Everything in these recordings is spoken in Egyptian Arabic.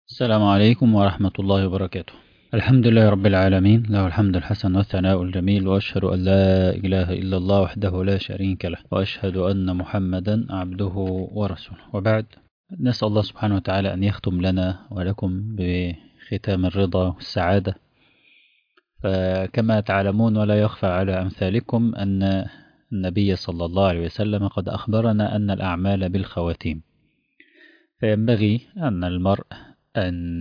السلام عليكم ورحمة الله وبركاته الحمد لله رب العالمين له الحمد الحسن والثناء الجميل وأشهد أن لا إله إلا الله وحده لا شريك له وأشهد أن محمدا عبده ورسوله وبعد نسأل الله سبحانه وتعالى أن يختم لنا ولكم بختام الرضا والسعادة فكما تعلمون ولا يخفى على أمثالكم أن النبي صلى الله عليه وسلم قد أخبرنا أن الأعمال بالخواتيم فينبغي أن المرء أن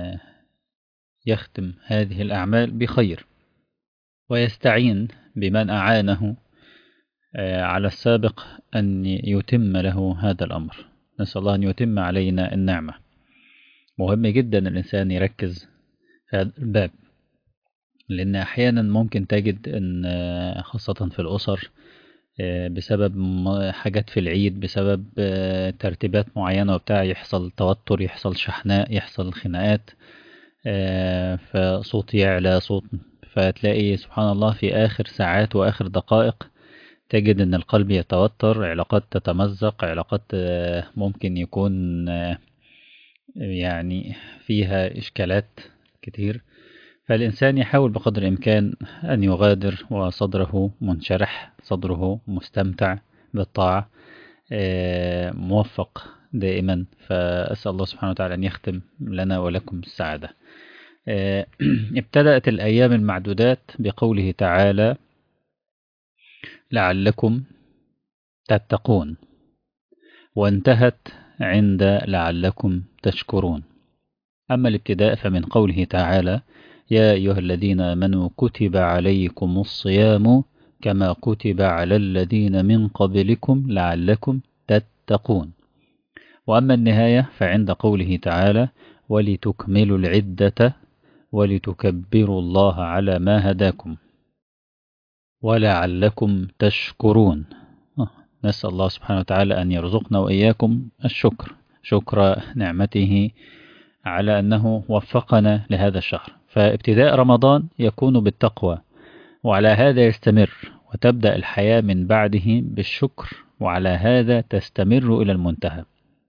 يختم هذه الأعمال بخير ويستعين بمن أعانه على السابق أن يتم له هذا الأمر نسأل الله أن يتم علينا النعمة مهم جدا الإنسان يركز في هذا الباب لأن أحيانا ممكن تجد أن خاصة في الأسر بسبب حاجات في العيد بسبب ترتيبات معينة وبتاع يحصل توتر يحصل شحناء يحصل خناقات فصوت يعلى صوت فتلاقي سبحان الله في آخر ساعات وآخر دقائق تجد أن القلب يتوتر علاقات تتمزق علاقات ممكن يكون يعني فيها إشكالات كتير فالإنسان يحاول بقدر الإمكان أن يغادر وصدره منشرح صدره مستمتع بالطاعة موفق دائما فأسأل الله سبحانه وتعالى أن يختم لنا ولكم السعادة ابتدأت الأيام المعدودات بقوله تعالى لعلكم تتقون وانتهت عند لعلكم تشكرون أما الابتداء فمن قوله تعالى يا أيها الذين آمنوا كتب عليكم الصيام كما كتب على الذين من قبلكم لعلكم تتقون وأما النهاية فعند قوله تعالى ولتكملوا العدة ولتكبروا الله على ما هداكم ولعلكم تشكرون نسأل الله سبحانه وتعالى أن يرزقنا وإياكم الشكر شكر نعمته على أنه وفقنا لهذا الشهر فابتداء رمضان يكون بالتقوى وعلى هذا يستمر وتبدأ الحياة من بعده بالشكر وعلى هذا تستمر إلى المنتهى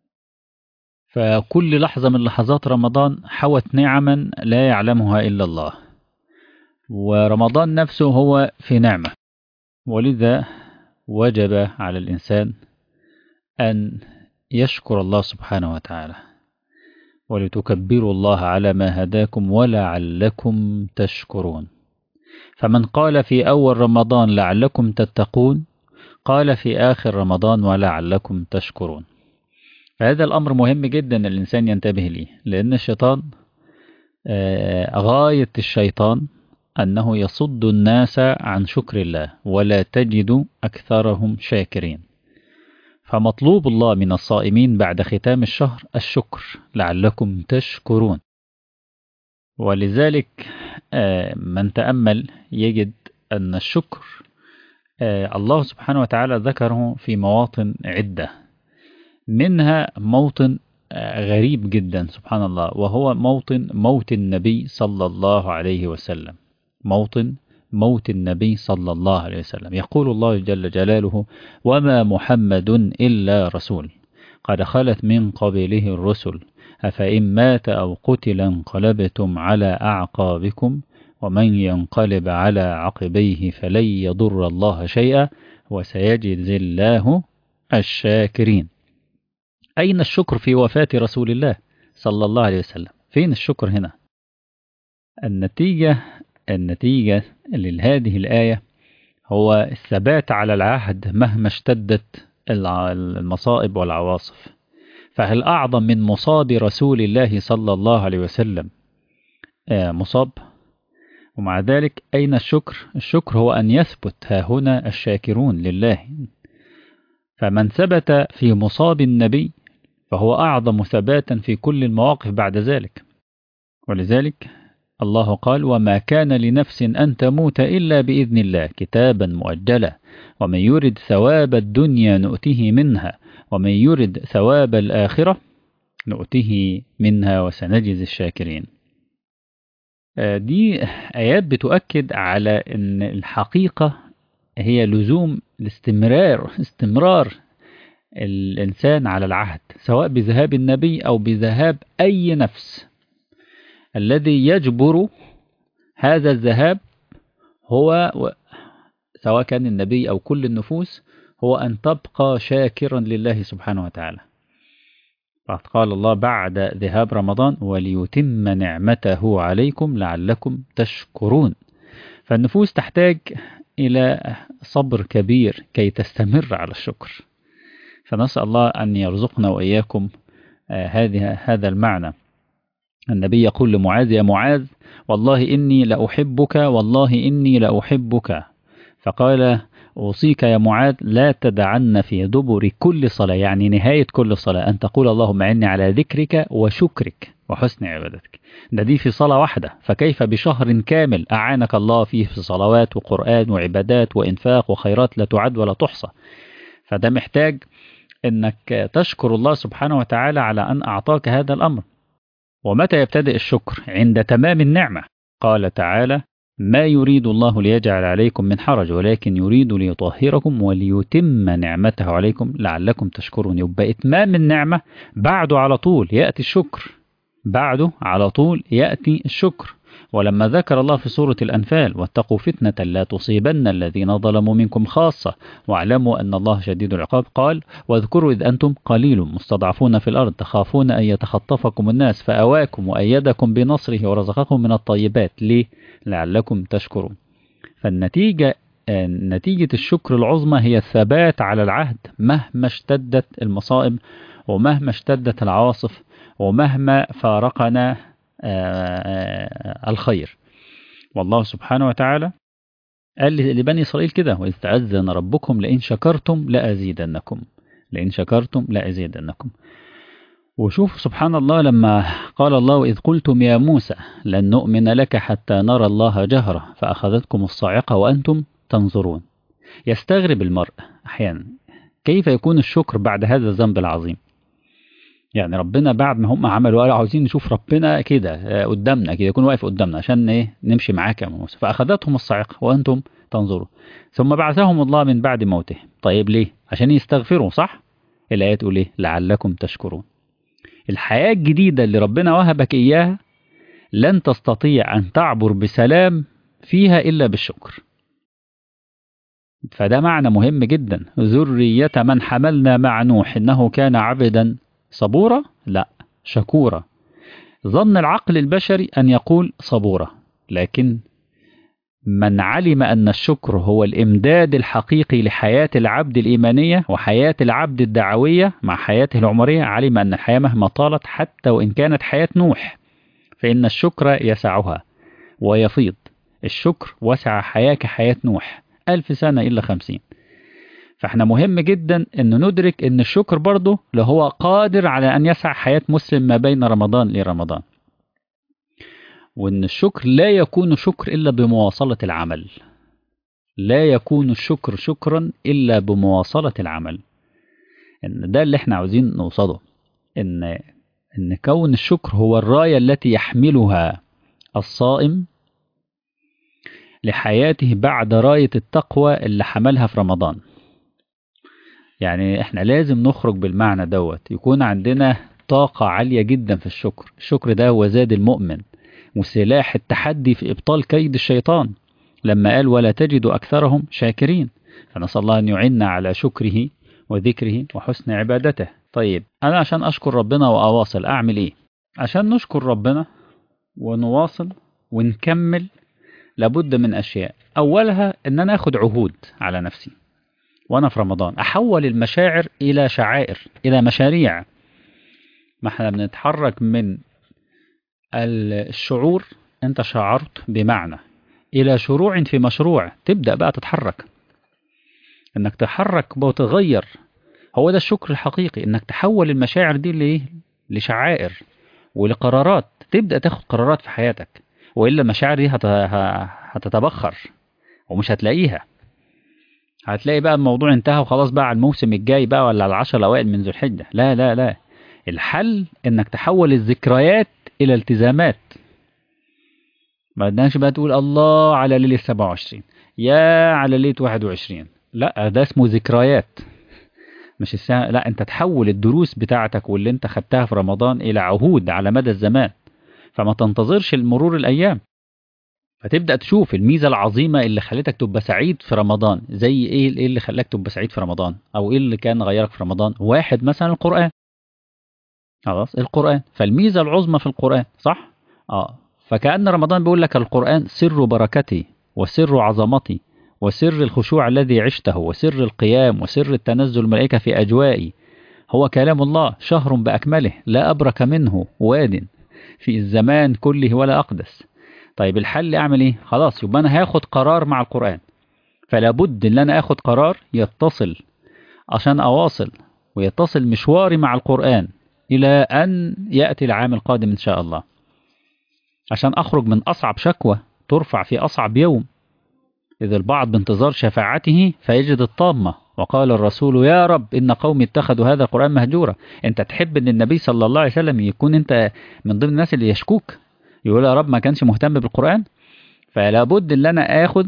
فكل لحظة من لحظات رمضان حوت نعما لا يعلمها إلا الله ورمضان نفسه هو في نعمة ولذا وجب على الإنسان أن يشكر الله سبحانه وتعالى ولتكبروا الله على ما هداكم ولعلكم تشكرون فمن قال في أول رمضان لعلكم تتقون قال في آخر رمضان ولعلكم تشكرون فهذا الأمر مهم جدا الإنسان ينتبه ليه لأن الشيطان غاية الشيطان أنه يصد الناس عن شكر الله ولا تجد أكثرهم شاكرين فمطلوب الله من الصائمين بعد ختام الشهر الشكر لعلكم تشكرون ولذلك من تأمل يجد أن الشكر الله سبحانه وتعالى ذكره في مواطن عدة منها موطن غريب جدا سبحان الله وهو موطن موت النبي صلى الله عليه وسلم موطن موت النبي صلى الله عليه وسلم يقول الله جل جلاله وما محمد إلا رسول قد خلت من قبله الرسل أفإن مات أو قتل انقلبتم على أعقابكم ومن ينقلب على عقبيه فلن يضر الله شيئا وسيجزي الله الشاكرين أين الشكر في وفاة رسول الله صلى الله عليه وسلم فين الشكر هنا النتيجة النتيجة لهذه الآية هو الثبات على العهد مهما اشتدت المصائب والعواصف فهل أعظم من مصاب رسول الله صلى الله عليه وسلم مصاب ومع ذلك أين الشكر الشكر هو أن يثبت ها هنا الشاكرون لله فمن ثبت في مصاب النبي فهو أعظم ثباتا في كل المواقف بعد ذلك ولذلك الله قال وما كان لنفس أن تموت إلا بإذن الله كتابا مؤجلا ومن يرد ثواب الدنيا نؤته منها ومن يرد ثواب الآخرة نؤته منها وسنجز الشاكرين دي آيات بتؤكد على أن الحقيقة هي لزوم الاستمرار استمرار الإنسان على العهد سواء بذهاب النبي أو بذهاب أي نفس الذي يجبر هذا الذهاب هو سواء كان النبي أو كل النفوس هو أن تبقى شاكرا لله سبحانه وتعالى قال الله بعد ذهاب رمضان وليتم نعمته عليكم لعلكم تشكرون فالنفوس تحتاج إلى صبر كبير كي تستمر على الشكر فنسأل الله أن يرزقنا وإياكم هذه هذا المعنى النبي يقول لمعاذ يا معاذ والله إني لأحبك والله إني لأحبك فقال أوصيك يا معاذ لا تدعن في دبر كل صلاة يعني نهاية كل صلاة أن تقول اللهم إني على ذكرك وشكرك وحسن عبادتك ده دي في صلاة واحدة فكيف بشهر كامل أعانك الله فيه في صلوات وقرآن وعبادات وإنفاق وخيرات لا تعد ولا تحصى فده محتاج أنك تشكر الله سبحانه وتعالى على أن أعطاك هذا الأمر ومتى يبتدئ الشكر عند تمام النعمة قال تعالى ما يريد الله ليجعل عليكم من حرج ولكن يريد ليطهركم وليتم نعمته عليكم لعلكم تشكرون يبقى إتمام النعمة بعده على طول يأتي الشكر بعده على طول يأتي الشكر ولما ذكر الله في سورة الأنفال واتقوا فتنة لا تصيبن الذين ظلموا منكم خاصة واعلموا أن الله شديد العقاب قال واذكروا إذ أنتم قليل مستضعفون في الأرض تخافون أن يتخطفكم الناس فأواكم وأيدكم بنصره ورزقكم من الطيبات ليه؟ لعلكم تشكرون فالنتيجة نتيجة الشكر العظمى هي الثبات على العهد مهما اشتدت المصائب ومهما اشتدت العواصف ومهما فارقنا الخير والله سبحانه وتعالى قال لبني إسرائيل كده وإذ تأذن ربكم لئن شكرتم لأزيدنكم لئن شكرتم لأزيدنكم وشوف سبحان الله لما قال الله إذ قلتم يا موسى لن نؤمن لك حتى نرى الله جهرة فأخذتكم الصاعقة وأنتم تنظرون يستغرب المرء أحيانا كيف يكون الشكر بعد هذا الذنب العظيم يعني ربنا بعد ما هم عملوا قالوا عاوزين نشوف ربنا كده قدامنا كده يكون واقف قدامنا عشان ايه نمشي معاك يا موسى فاخذتهم الصاعقه وانتم تنظروا ثم بعثهم الله من بعد موته طيب ليه عشان يستغفروا صح الايه تقول ايه لعلكم تشكرون الحياه الجديده اللي ربنا وهبك اياها لن تستطيع ان تعبر بسلام فيها الا بالشكر فده معنى مهم جدا ذرية من حملنا مع نوح إنه كان عبدا صبورة؟ لا شكورة ظن العقل البشري أن يقول صبورة لكن من علم أن الشكر هو الإمداد الحقيقي لحياة العبد الإيمانية وحياة العبد الدعوية مع حياته العمرية علم أن الحياة مهما طالت حتى وإن كانت حياة نوح فإن الشكر يسعها ويفيض الشكر وسع حياة كحياة نوح ألف سنة إلا خمسين فاحنا مهم جدا ان ندرك ان الشكر برضه اللي هو قادر على ان يسع حياة مسلم ما بين رمضان لرمضان وان الشكر لا يكون شكر الا بمواصلة العمل لا يكون الشكر شكرا الا بمواصلة العمل ان ده اللي احنا عاوزين نوصله ان ان كون الشكر هو الراية التي يحملها الصائم لحياته بعد راية التقوى اللي حملها في رمضان يعني احنا لازم نخرج بالمعنى دوت يكون عندنا طاقة عالية جدا في الشكر الشكر ده هو زاد المؤمن وسلاح التحدي في إبطال كيد الشيطان لما قال ولا تجد أكثرهم شاكرين فنسأل الله أن يعنا على شكره وذكره وحسن عبادته طيب أنا عشان أشكر ربنا وأواصل أعمل إيه عشان نشكر ربنا ونواصل ونكمل لابد من أشياء أولها أن أنا أخد عهود على نفسي وأنا في رمضان أحول المشاعر إلى شعائر إلى مشاريع ما احنا بنتحرك من الشعور أنت شعرت بمعنى إلى شروع في مشروع تبدأ بقى تتحرك إنك تحرك وتغير هو ده الشكر الحقيقي إنك تحول المشاعر دي لإيه؟ لشعائر ولقرارات تبدأ تاخد قرارات في حياتك وإلا المشاعر دي هت... هتتبخر ومش هتلاقيها هتلاقي بقى الموضوع انتهى وخلاص بقى على الموسم الجاي بقى ولا على العشر الأوائل من ذو الحجة لا لا لا الحل إنك تحول الذكريات إلى التزامات ما بدناش بقى تقول الله على ليلة 27 يا على ليلة 21 لا ده اسمه ذكريات مش السنة لا انت تحول الدروس بتاعتك واللي انت خدتها في رمضان الى عهود على مدى الزمان فما تنتظرش المرور الايام فتبدا تشوف الميزه العظيمه اللي خلتك تبقى سعيد في رمضان زي ايه ايه اللي خلاك تبقى سعيد في رمضان او ايه اللي كان غيرك في رمضان واحد مثلا القران خلاص القران فالميزه العظمى في القران صح اه فكأن رمضان بيقول لك القرآن سر بركتي وسر عظمتي وسر الخشوع الذي عشته وسر القيام وسر التنزل الملائكة في أجوائي هو كلام الله شهر بأكمله لا أبرك منه واد في الزمان كله ولا أقدس طيب الحل أعمل إيه خلاص يبقى أنا هاخد قرار مع القرآن فلا بد إن أنا أخد قرار يتصل عشان أواصل ويتصل مشواري مع القرآن إلى أن يأتي العام القادم إن شاء الله عشان أخرج من أصعب شكوى ترفع في أصعب يوم إذ البعض بانتظار شفاعته فيجد الطامة وقال الرسول يا رب إن قومي اتخذوا هذا القرآن مهجورا أنت تحب أن النبي صلى الله عليه وسلم يكون أنت من ضمن الناس اللي يشكوك يقول يا رب ما كانش مهتم بالقرآن فلا بد ان انا اخد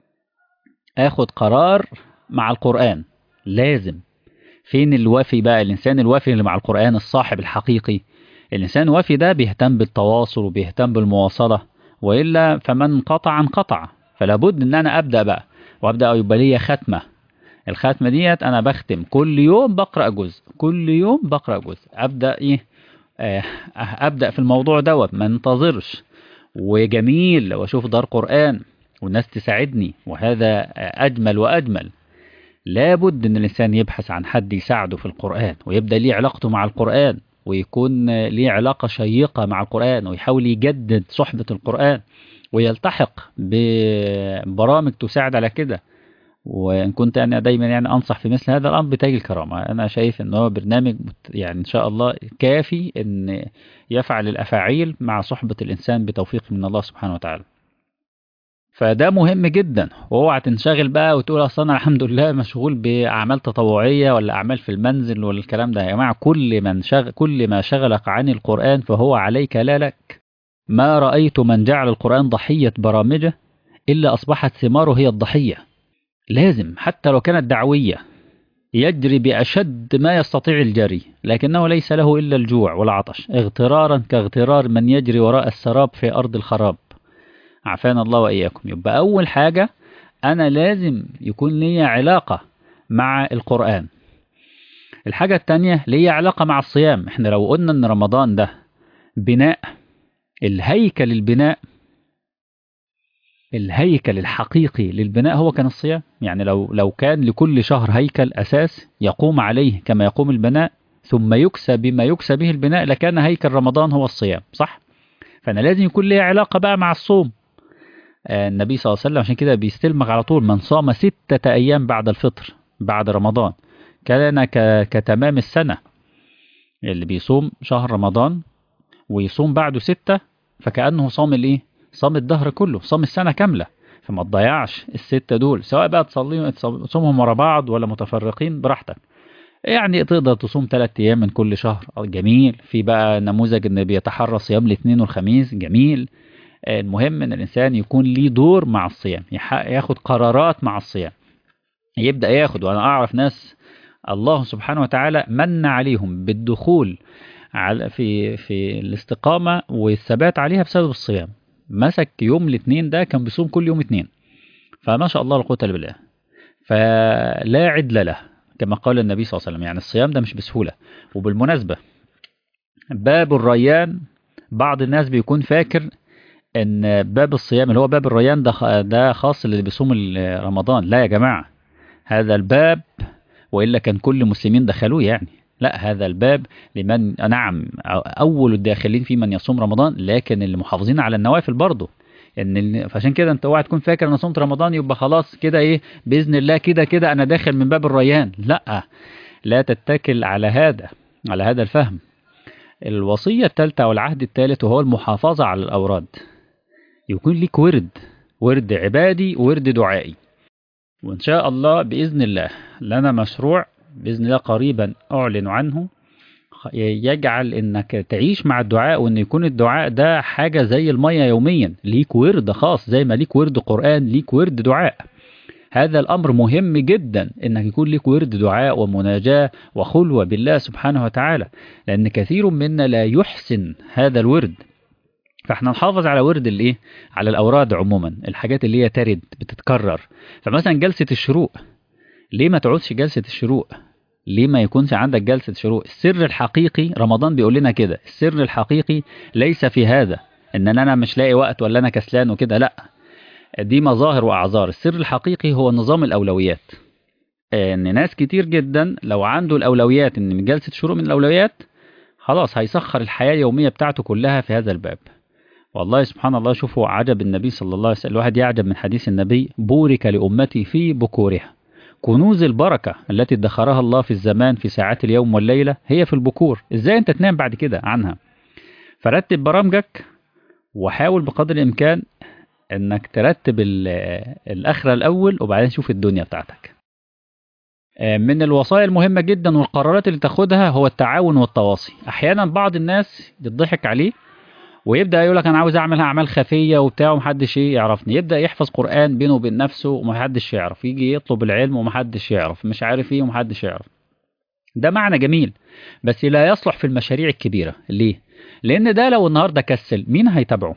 اخد قرار مع القرآن لازم فين الوفي بقى الانسان الوفي اللي مع القرآن الصاحب الحقيقي الانسان الوفي ده بيهتم بالتواصل وبيهتم بالمواصلة والا فمن قطع انقطع فلا بد ان انا ابدا بقى وابدا يبقى ليا ختمه الختمه ديت انا بختم كل يوم بقرا جزء كل يوم بقرا جزء ابدا ايه آه ابدا في الموضوع دوت ما انتظرش وجميل واشوف دار قران والناس تساعدني وهذا اجمل واجمل لابد ان الانسان يبحث عن حد يساعده في القران ويبدا ليه علاقته مع القران ويكون ليه علاقه شيقه مع القران ويحاول يجدد صحبه القران ويلتحق ببرامج تساعد على كده وان كنت انا دايما يعني انصح في مثل هذا الامر بتاج الكرامه انا شايف ان هو برنامج يعني ان شاء الله كافي ان يفعل الافاعيل مع صحبه الانسان بتوفيق من الله سبحانه وتعالى فده مهم جدا واوعى تنشغل بقى وتقول اصل انا الحمد لله مشغول باعمال تطوعيه ولا اعمال في المنزل ولا الكلام ده يا جماعه كل من شغل كل ما شغلك عن القران فهو عليك لا لك ما رايت من جعل القران ضحيه برامجه الا اصبحت ثماره هي الضحيه لازم حتى لو كانت دعوية يجري بأشد ما يستطيع الجري لكنه ليس له إلا الجوع والعطش اغترارا كاغترار من يجري وراء السراب في أرض الخراب عافانا الله وإياكم يبقى أول حاجة أنا لازم يكون لي علاقة مع القرآن الحاجة التانية لي علاقة مع الصيام احنا لو قلنا ان رمضان ده بناء الهيكل البناء الهيكل الحقيقي للبناء هو كان الصيام يعني لو لو كان لكل شهر هيكل أساس يقوم عليه كما يقوم البناء ثم يكسى بما يكسى به البناء لكان هيكل رمضان هو الصيام صح فأنا لازم يكون لي علاقة بقى مع الصوم آه النبي صلى الله عليه وسلم عشان كده بيستلمك على طول من صام ستة أيام بعد الفطر بعد رمضان كان كتمام السنة اللي بيصوم شهر رمضان ويصوم بعده ستة فكأنه صام الايه صام الدهر كله صام السنة كاملة فما تضيعش الستة دول سواء بقى تصليهم تصومهم ورا بعض ولا متفرقين براحتك يعني تقدر تصوم ثلاث أيام من كل شهر جميل في بقى نموذج إن بيتحرى صيام الاثنين والخميس جميل المهم إن الإنسان يكون ليه دور مع الصيام ياخد قرارات مع الصيام يبدأ ياخد وأنا أعرف ناس الله سبحانه وتعالى من عليهم بالدخول على في في الاستقامة والثبات عليها بسبب الصيام مسك يوم الاثنين ده كان بيصوم كل يوم اثنين فما شاء الله لا قوه الا بالله فلا عدل له كما قال النبي صلى الله عليه وسلم يعني الصيام ده مش بسهوله وبالمناسبه باب الريان بعض الناس بيكون فاكر ان باب الصيام اللي هو باب الريان ده ده خاص اللي بيصوم رمضان لا يا جماعه هذا الباب والا كان كل المسلمين دخلوه يعني لا هذا الباب لمن نعم اول الداخلين في من يصوم رمضان لكن اللي محافظين على النوافل برضه ان فعشان كده انت اوعى تكون فاكر انا صمت رمضان يبقى خلاص كده ايه باذن الله كده كده انا داخل من باب الريان لا لا تتكل على هذا على هذا الفهم الوصيه الثالثه او العهد الثالث وهو المحافظه على الاوراد يكون ليك ورد ورد عبادي وورد دعائي وان شاء الله باذن الله لنا مشروع بإذن الله قريبا أعلن عنه يجعل انك تعيش مع الدعاء وان يكون الدعاء ده حاجة زي المية يوميا ليك ورد خاص زي ما ليك ورد قرآن ليك ورد دعاء هذا الأمر مهم جدا إنك يكون لك ورد دعاء ومناجاة وخلوة بالله سبحانه وتعالى لأن كثير منا لا يحسن هذا الورد فاحنا نحافظ على ورد الايه على الاوراد عموما الحاجات اللي هي ترد بتتكرر فمثلا جلسه الشروق ليه ما تقعدش جلسه الشروق ليه ما يكونش عندك جلسه شروق السر الحقيقي رمضان بيقول لنا كده السر الحقيقي ليس في هذا ان انا مش لاقي وقت ولا انا كسلان وكده لا دي مظاهر واعذار السر الحقيقي هو نظام الاولويات ان ناس كتير جدا لو عنده الاولويات ان من جلسه شروق من الاولويات خلاص هيسخر الحياه اليوميه بتاعته كلها في هذا الباب والله سبحان الله شوفوا عجب النبي صلى الله عليه وسلم الواحد يعجب من حديث النبي بورك لأمتي في بكورها كنوز البركة التي ادخرها الله في الزمان في ساعات اليوم والليلة هي في البكور ازاي انت تنام بعد كده عنها فرتب برامجك وحاول بقدر الامكان انك ترتب الاخرة الاول وبعدين شوف الدنيا بتاعتك من الوصايا المهمة جدا والقرارات اللي تاخدها هو التعاون والتواصي احيانا بعض الناس يضحك عليه ويبدا يقول لك انا عاوز اعمل اعمال خفيه وبتاع ومحدش يعرفني يبدا يحفظ قران بينه وبين نفسه ومحدش يعرف يجي يطلب العلم ومحدش يعرف مش عارف ايه ومحدش يعرف ده معنى جميل بس لا يصلح في المشاريع الكبيره ليه لان ده لو النهارده كسل مين هيتابعه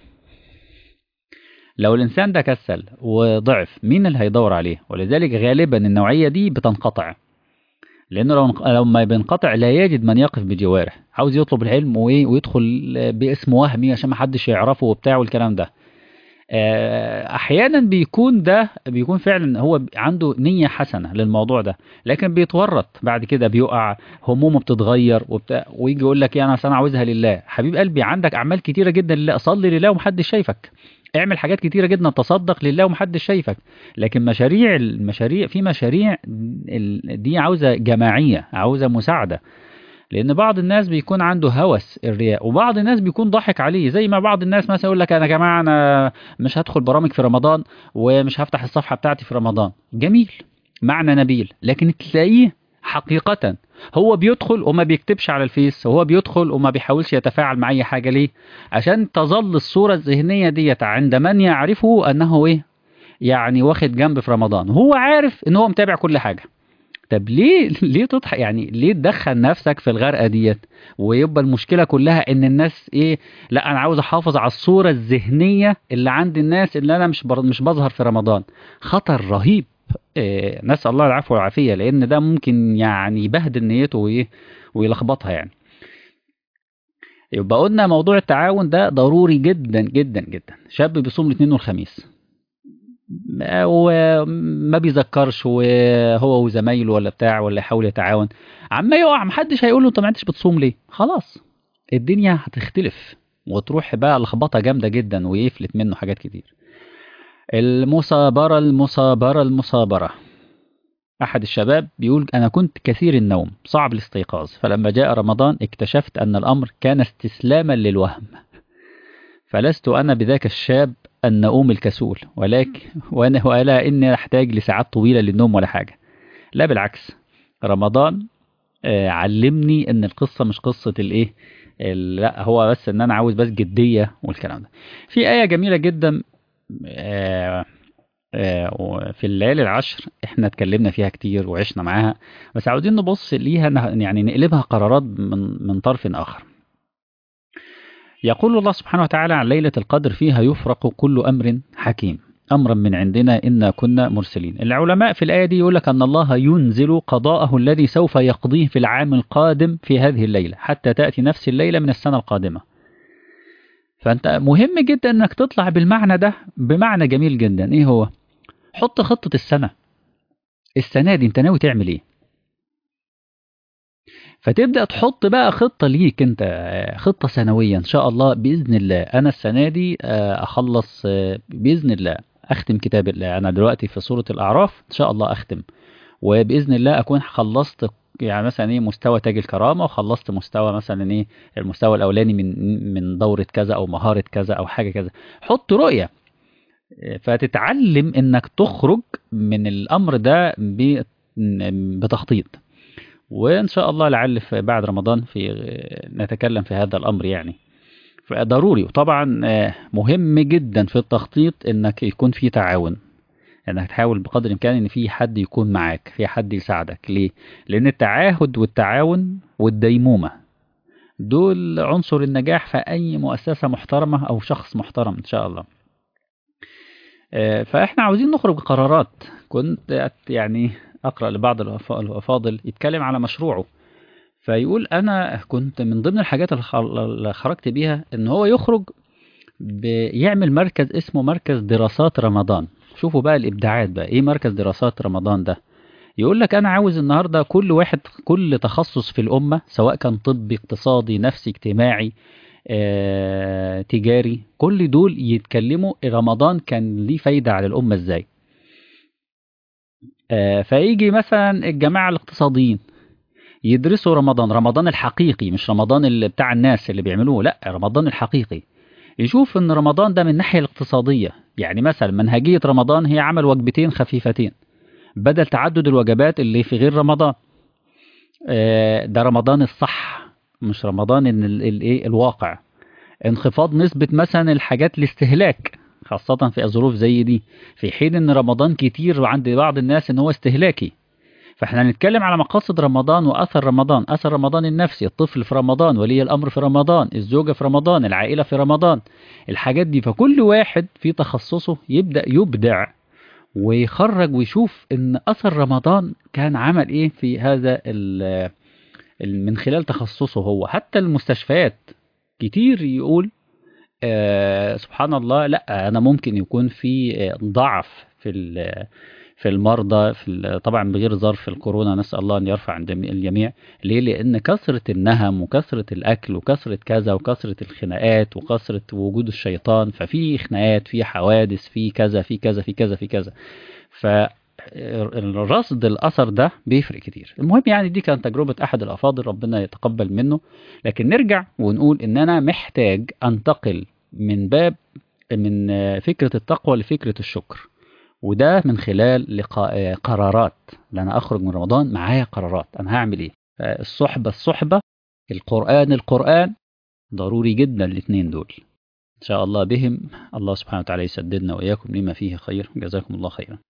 لو الانسان ده كسل وضعف مين اللي هيدور عليه ولذلك غالبا النوعيه دي بتنقطع لانه لو لو ما بينقطع لا يجد من يقف بجواره عاوز يطلب العلم وايه ويدخل باسم وهمي عشان ما حدش يعرفه وبتاع والكلام ده احيانا بيكون ده بيكون فعلا هو عنده نيه حسنه للموضوع ده لكن بيتورط بعد كده بيقع همومه بتتغير وبتاع ويجي يقول لك انا انا عاوزها لله حبيب قلبي عندك اعمال كتيره جدا لله صلي لله ومحدش شايفك اعمل حاجات كتيره جدا تصدق لله ومحدش شايفك لكن مشاريع المشاريع في مشاريع دي عاوزه جماعيه عاوزه مساعده لان بعض الناس بيكون عنده هوس الرياء وبعض الناس بيكون ضاحك عليه زي ما بعض الناس مثلا يقول لك انا يا جماعه انا مش هدخل برامج في رمضان ومش هفتح الصفحه بتاعتي في رمضان جميل معنى نبيل لكن تلاقيه حقيقة هو بيدخل وما بيكتبش على الفيس هو بيدخل وما بيحاولش يتفاعل مع أي حاجة ليه عشان تظل الصورة الذهنية ديت عند من يعرفه أنه إيه يعني واخد جنب في رمضان هو عارف ان هو متابع كل حاجة طب ليه ليه تضحك يعني ليه تدخل نفسك في الغرقه ديت ويبقى المشكله كلها ان الناس ايه لا انا عاوز احافظ على الصوره الذهنيه اللي عند الناس اللي انا مش مش بظهر في رمضان خطر رهيب إيه نسال الله العفو والعافيه لان ده ممكن يعني يبهدل نيته وايه ويلخبطها يعني يبقى قلنا موضوع التعاون ده ضروري جدا جدا جدا شاب بيصوم الاثنين والخميس وما بيذكرش وهو وزمايله ولا بتاع ولا يحاول يتعاون عما يقع محدش هيقول له انت ما انتش بتصوم ليه خلاص الدنيا هتختلف وتروح بقى لخبطه جامده جدا ويفلت منه حاجات كتير المصابره المصابره المصابره احد الشباب بيقول انا كنت كثير النوم صعب الاستيقاظ فلما جاء رمضان اكتشفت ان الامر كان استسلاما للوهم فلست انا بذاك الشاب النؤوم الكسول ولكن وانا ولا اني احتاج لساعات طويله للنوم ولا حاجه لا بالعكس رمضان آه علمني ان القصه مش قصه الايه لا هو بس ان انا عاوز بس جديه والكلام ده في ايه جميله جدا آه آه في الليالي العشر احنا اتكلمنا فيها كتير وعشنا معاها بس عاوزين نبص ليها يعني نقلبها قرارات من من طرف اخر يقول الله سبحانه وتعالى عن ليلة القدر فيها يفرق كل أمر حكيم أمرا من عندنا إنا كنا مرسلين العلماء في الآية دي يقول لك أن الله ينزل قضاءه الذي سوف يقضيه في العام القادم في هذه الليلة حتى تأتي نفس الليلة من السنة القادمة فأنت مهم جدا أنك تطلع بالمعنى ده بمعنى جميل جدا إيه هو حط خطة السنة السنة دي أنت ناوي تعمل إيه فتبدا تحط بقى خطه ليك انت خطه سنويه ان شاء الله باذن الله انا السنه دي اخلص باذن الله اختم كتاب الله انا دلوقتي في سوره الاعراف ان شاء الله اختم وباذن الله اكون خلصت يعني مثلا ايه مستوى تاج الكرامه وخلصت مستوى مثلا ايه المستوى الاولاني من من دوره كذا او مهاره كذا او حاجه كذا حط رؤيه فتتعلم انك تخرج من الامر ده بتخطيط وإن شاء الله لعل في بعد رمضان في نتكلم في هذا الأمر يعني ضروري وطبعا مهم جدا في التخطيط انك يكون في تعاون انك تحاول بقدر الامكان ان في حد يكون معاك في حد يساعدك ليه لان التعاهد والتعاون والديمومه دول عنصر النجاح في اي مؤسسه محترمه او شخص محترم ان شاء الله آه، فاحنا عاوزين نخرج بقرارات كنت أت- يعني اقرا لبعض الأف- الافاضل يتكلم على مشروعه فيقول انا كنت من ضمن الحاجات اللي خ- اللي خرجت بيها ان هو يخرج بيعمل مركز اسمه مركز دراسات رمضان شوفوا بقى الابداعات بقى ايه مركز دراسات رمضان ده يقول لك انا عاوز النهارده كل واحد كل تخصص في الامه سواء كان طبي اقتصادي نفسي اجتماعي آه، تجاري كل دول يتكلموا رمضان كان ليه فايده على الامه ازاي آه، فيجي مثلا الجماعه الاقتصاديين يدرسوا رمضان رمضان الحقيقي مش رمضان اللي بتاع الناس اللي بيعملوه لا رمضان الحقيقي يشوف ان رمضان ده من الناحيه الاقتصاديه يعني مثلا منهجيه رمضان هي عمل وجبتين خفيفتين بدل تعدد الوجبات اللي في غير رمضان آه، ده رمضان الصح مش رمضان ان ال- الايه الواقع انخفاض نسبة مثلا الحاجات الاستهلاك خاصة في ظروف زي دي في حين ان رمضان كتير عند بعض الناس ان هو استهلاكي فاحنا هنتكلم على مقاصد رمضان واثر رمضان اثر رمضان النفسي الطفل في رمضان ولي الامر في رمضان الزوجة في رمضان العائلة في رمضان الحاجات دي فكل واحد في تخصصه يبدأ يبدع ويخرج ويشوف ان اثر رمضان كان عمل ايه في هذا ال- ال- من خلال تخصصه هو حتى المستشفيات كتير يقول آه سبحان الله لا انا ممكن يكون في آه، ضعف في ال- في المرضى في ال- طبعا بغير ظرف الكورونا نسال الله ان يرفع عن جميع- الجميع ليه لان كثره النهم وكثره الاكل وكثره كذا وكثره الخناقات وكثره وجود الشيطان ففي خناقات في حوادث في كذا في كذا في كذا في كذا ف الرصد الاثر ده بيفرق كتير المهم يعني دي كانت تجربه احد الافاضل ربنا يتقبل منه لكن نرجع ونقول ان انا محتاج انتقل من باب من آه، فكره التقوى لفكره الشكر وده من خلال لقاء آه، قرارات لأن انا اخرج من رمضان معايا قرارات انا هعمل ايه آه، الصحبه الصحبه القران القران ضروري جدا الاثنين دول ان شاء الله بهم الله سبحانه وتعالى يسددنا واياكم لما فيه خير جزاكم الله خيرا